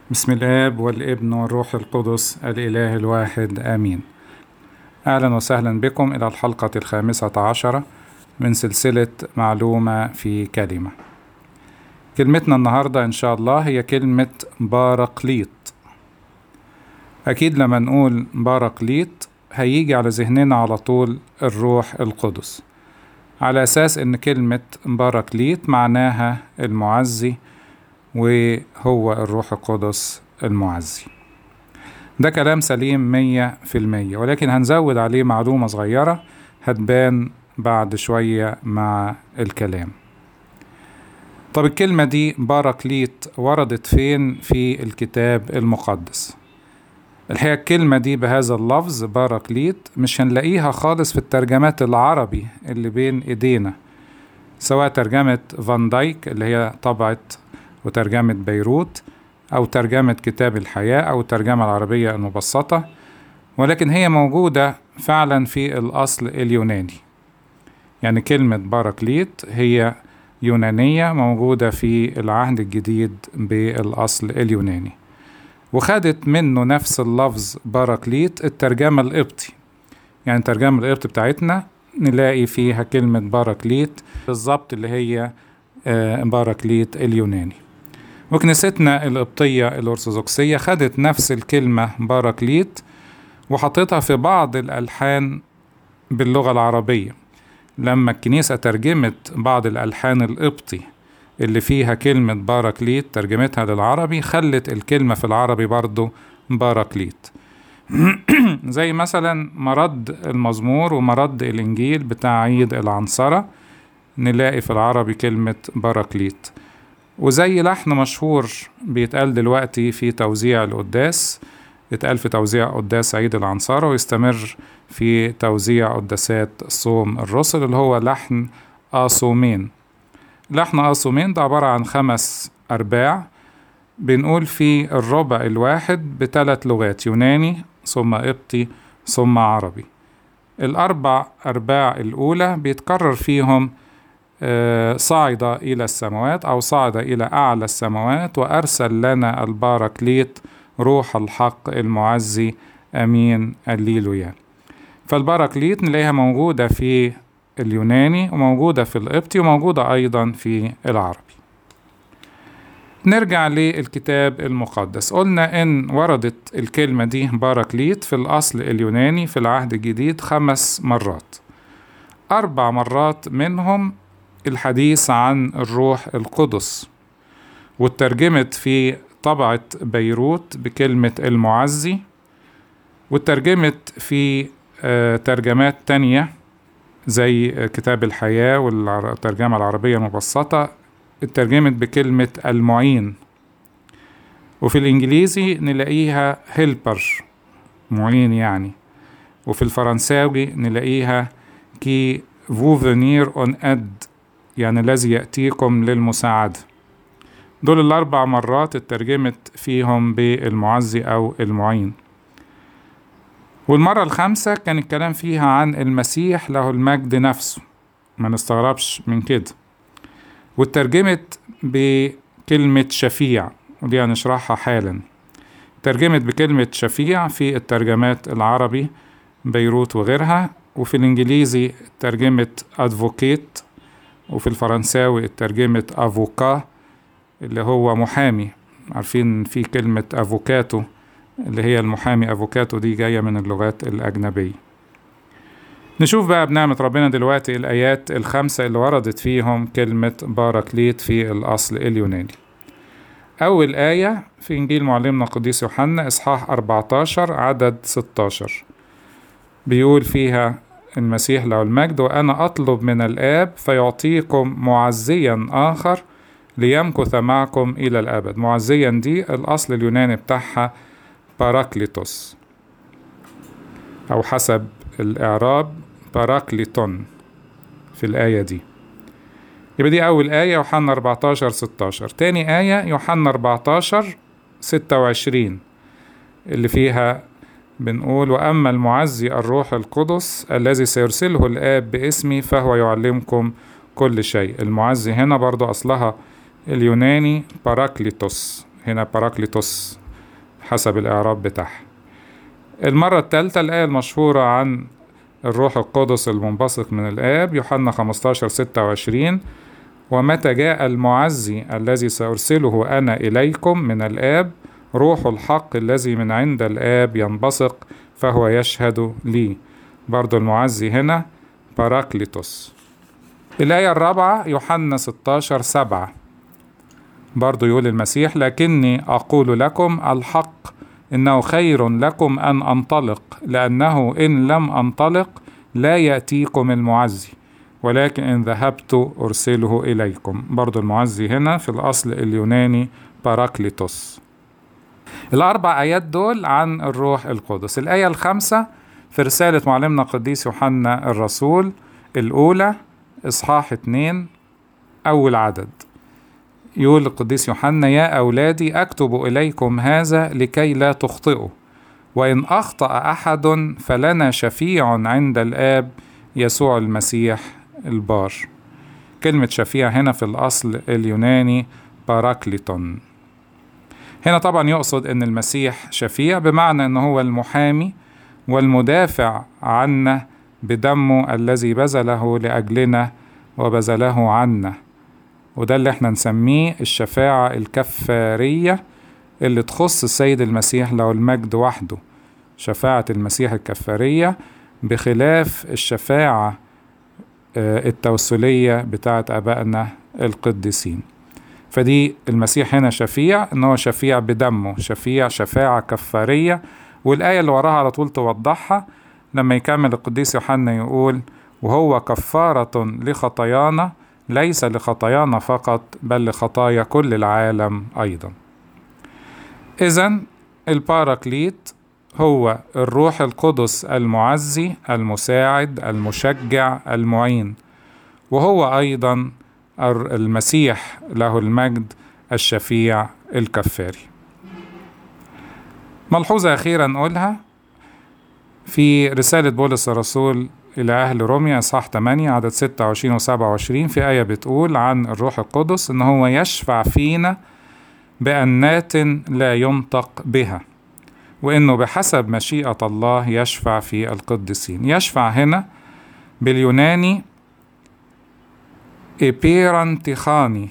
بسم الآب والابن والروح القدس الإله الواحد آمين أهلا وسهلا بكم إلى الحلقة الخامسة عشرة من سلسلة معلومة في كلمة كلمتنا النهاردة إن شاء الله هي كلمة بارقليط أكيد لما نقول بارقليط هيجي على ذهننا على طول الروح القدس على أساس إن كلمة بارقليط معناها المعزي وهو الروح القدس المعزي ده كلام سليم مية في المية ولكن هنزود عليه معلومة صغيرة هتبان بعد شوية مع الكلام طب الكلمة دي باراكليت وردت فين في الكتاب المقدس الحقيقة الكلمة دي بهذا اللفظ باراكليت مش هنلاقيها خالص في الترجمات العربي اللي بين ايدينا سواء ترجمة فان دايك اللي هي طبعت وترجمة بيروت أو ترجمة كتاب الحياة أو الترجمة العربية المبسطة ولكن هي موجودة فعلا في الأصل اليوناني يعني كلمة باراكليت هي يونانية موجودة في العهد الجديد بالأصل اليوناني وخدت منه نفس اللفظ باراكليت الترجمة القبطي يعني الترجمة القبطي بتاعتنا نلاقي فيها كلمة باراكليت بالظبط اللي هي باراكليت اليوناني وكنيستنا القبطية الأرثوذكسية خدت نفس الكلمة باراكليت وحطيتها في بعض الألحان باللغة العربية لما الكنيسة ترجمت بعض الألحان القبطي اللي فيها كلمة باراكليت ترجمتها للعربي خلت الكلمة في العربي برضو باراكليت زي مثلا مرد المزمور ومرد الإنجيل بتاع عيد العنصرة نلاقي في العربي كلمة باراكليت وزي لحن مشهور بيتقال دلوقتي في توزيع القداس اتقال في توزيع قداس عيد العنصرة ويستمر في توزيع قداسات صوم الرسل اللي هو لحن آصومين لحن آصومين ده عبارة عن خمس أرباع بنقول في الربع الواحد بثلاث لغات يوناني ثم قبطي ثم عربي الأربع أرباع الأولى بيتكرر فيهم صعد إلى السماوات أو صعد إلى أعلى السماوات وأرسل لنا الباركليت روح الحق المعزي أمين الليلويا فالباركليت نلاقيها موجودة في اليوناني وموجودة في القبطي وموجودة أيضا في العربي نرجع للكتاب المقدس قلنا إن وردت الكلمة دي باراكليت في الأصل اليوناني في العهد الجديد خمس مرات أربع مرات منهم الحديث عن الروح القدس واترجمت في طبعة بيروت بكلمة المعزي واترجمت في ترجمات تانية زي كتاب الحياة والترجمة العربية المبسطة اترجمت بكلمة المعين وفي الإنجليزي نلاقيها هيلبر معين يعني وفي الفرنساوي نلاقيها كي فو فينير اون اد يعني الذي يأتيكم للمساعدة دول الأربع مرات اترجمت فيهم بالمعزي أو المعين والمرة الخامسة كان الكلام فيها عن المسيح له المجد نفسه ما نستغربش من كده واترجمت بكلمة شفيع ودي هنشرحها حالا ترجمت بكلمة شفيع في الترجمات العربي بيروت وغيرها وفي الإنجليزي ترجمت أدفوكيت وفي الفرنساوي ترجمة أفوكا اللي هو محامي عارفين في كلمة أفوكاتو اللي هي المحامي أفوكاتو دي جاية من اللغات الأجنبية نشوف بقى بنعمة ربنا دلوقتي الآيات الخمسة اللي وردت فيهم كلمة باراكليت في الأصل اليوناني أول آية في إنجيل معلمنا القديس يوحنا إصحاح 14 عدد 16 بيقول فيها المسيح له المجد وأنا أطلب من الآب فيعطيكم معزيا آخر ليمكث معكم إلى الأبد معزيا دي الأصل اليوناني بتاعها باراكليتوس أو حسب الإعراب باراكليتون في الآية دي يبقى دي أول آية يوحنا 14 16 تاني آية يوحنا 14 26 اللي فيها بنقول وأما المعزي الروح القدس الذي سيرسله الآب باسمي فهو يعلمكم كل شيء المعزي هنا برضو أصلها اليوناني باراكليتوس هنا باراكليتوس حسب الإعراب بتاعها المرة الثالثة الآية المشهورة عن الروح القدس المنبثق من الآب يوحنا 15 26 ومتى جاء المعزي الذي سأرسله أنا إليكم من الآب روح الحق الذي من عند الآب ينبثق فهو يشهد لي برضو المعزي هنا باراكليتوس الآية الرابعة يوحنا 16 7 برضو يقول المسيح لكني أقول لكم الحق إنه خير لكم أن أنطلق لأنه إن لم أنطلق لا يأتيكم المعزي ولكن إن ذهبت أرسله إليكم برضو المعزي هنا في الأصل اليوناني باراكليتوس الأربع آيات دول عن الروح القدس الآية الخامسة في رسالة معلمنا القديس يوحنا الرسول الأولى إصحاح اتنين أول عدد يقول القديس يوحنا يا أولادي أكتب إليكم هذا لكي لا تخطئوا وإن أخطأ أحد فلنا شفيع عند الآب يسوع المسيح البار كلمة شفيع هنا في الأصل اليوناني باراكليتون هنا طبعا يقصد أن المسيح شفيع بمعنى أنه هو المحامي والمدافع عنا بدمه الذي بذله لأجلنا وبذله عنا وده اللي احنا نسميه الشفاعة الكفارية اللي تخص السيد المسيح له المجد وحده شفاعة المسيح الكفارية بخلاف الشفاعة التوسلية بتاعت أبائنا القديسين فدي المسيح هنا شفيع ان هو شفيع بدمه شفيع شفاعة كفارية والآية اللي وراها على طول توضحها لما يكمل القديس يوحنا يقول وهو كفارة لخطايانا ليس لخطايانا فقط بل لخطايا كل العالم أيضا إذا الباراكليت هو الروح القدس المعزي المساعد المشجع المعين وهو أيضا المسيح له المجد الشفيع الكفاري ملحوظة أخيرة نقولها في رسالة بولس الرسول إلى أهل روميا إصحاح 8 عدد 26 و 27 في آية بتقول عن الروح القدس إن هو يشفع فينا بأنات لا ينطق بها وإنه بحسب مشيئة الله يشفع في القديسين يشفع هنا باليوناني إبيرانتيخاني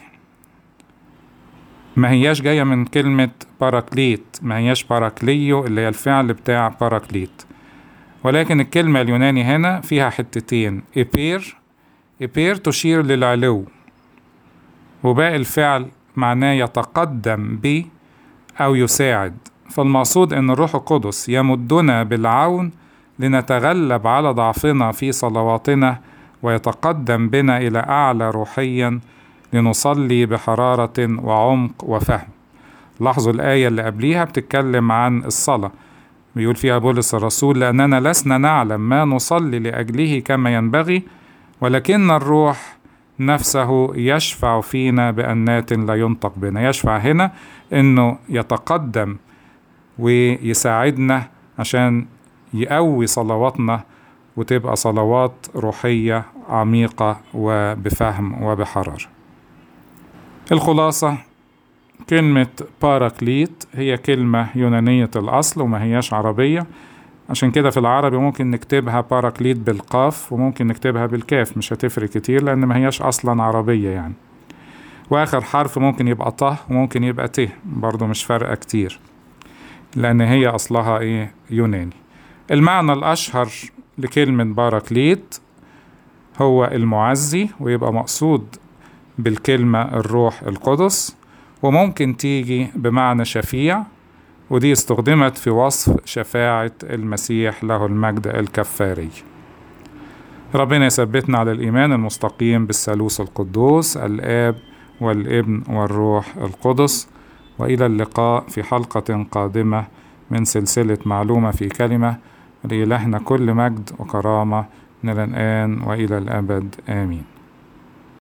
ما هياش جاية من كلمة باراكليت ما هياش باراكليو اللي هي الفعل بتاع باراكليت ولكن الكلمة اليوناني هنا فيها حتتين إبير إبير تشير للعلو وباقي الفعل معناه يتقدم ب أو يساعد فالمقصود أن الروح القدس يمدنا بالعون لنتغلب على ضعفنا في صلواتنا ويتقدم بنا إلى أعلى روحيا لنصلي بحرارة وعمق وفهم لاحظوا الآية اللي قبليها بتتكلم عن الصلاة بيقول فيها بولس الرسول لأننا لسنا نعلم ما نصلي لأجله كما ينبغي ولكن الروح نفسه يشفع فينا بأنات لا ينطق بنا يشفع هنا أنه يتقدم ويساعدنا عشان يقوي صلواتنا وتبقى صلوات روحية عميقة وبفهم وبحرارة الخلاصة كلمة باراكليت هي كلمة يونانية الأصل وما هياش عربية عشان كده في العربي ممكن نكتبها باراكليت بالقاف وممكن نكتبها بالكاف مش هتفرق كتير لأن ما هياش أصلا عربية يعني وآخر حرف ممكن يبقى طه وممكن يبقى ت برضو مش فارقة كتير لأن هي أصلها إيه يوناني المعنى الأشهر لكلمة باراكليت هو المعزي ويبقى مقصود بالكلمة الروح القدس وممكن تيجي بمعنى شفيع ودي استخدمت في وصف شفاعة المسيح له المجد الكفاري ربنا يثبتنا على الإيمان المستقيم بالثالوث القدوس الآب والابن والروح القدس وإلى اللقاء في حلقة قادمة من سلسلة معلومة في كلمة لإلهنا كل مجد وكرامة من الآن وإلى الأبد آمين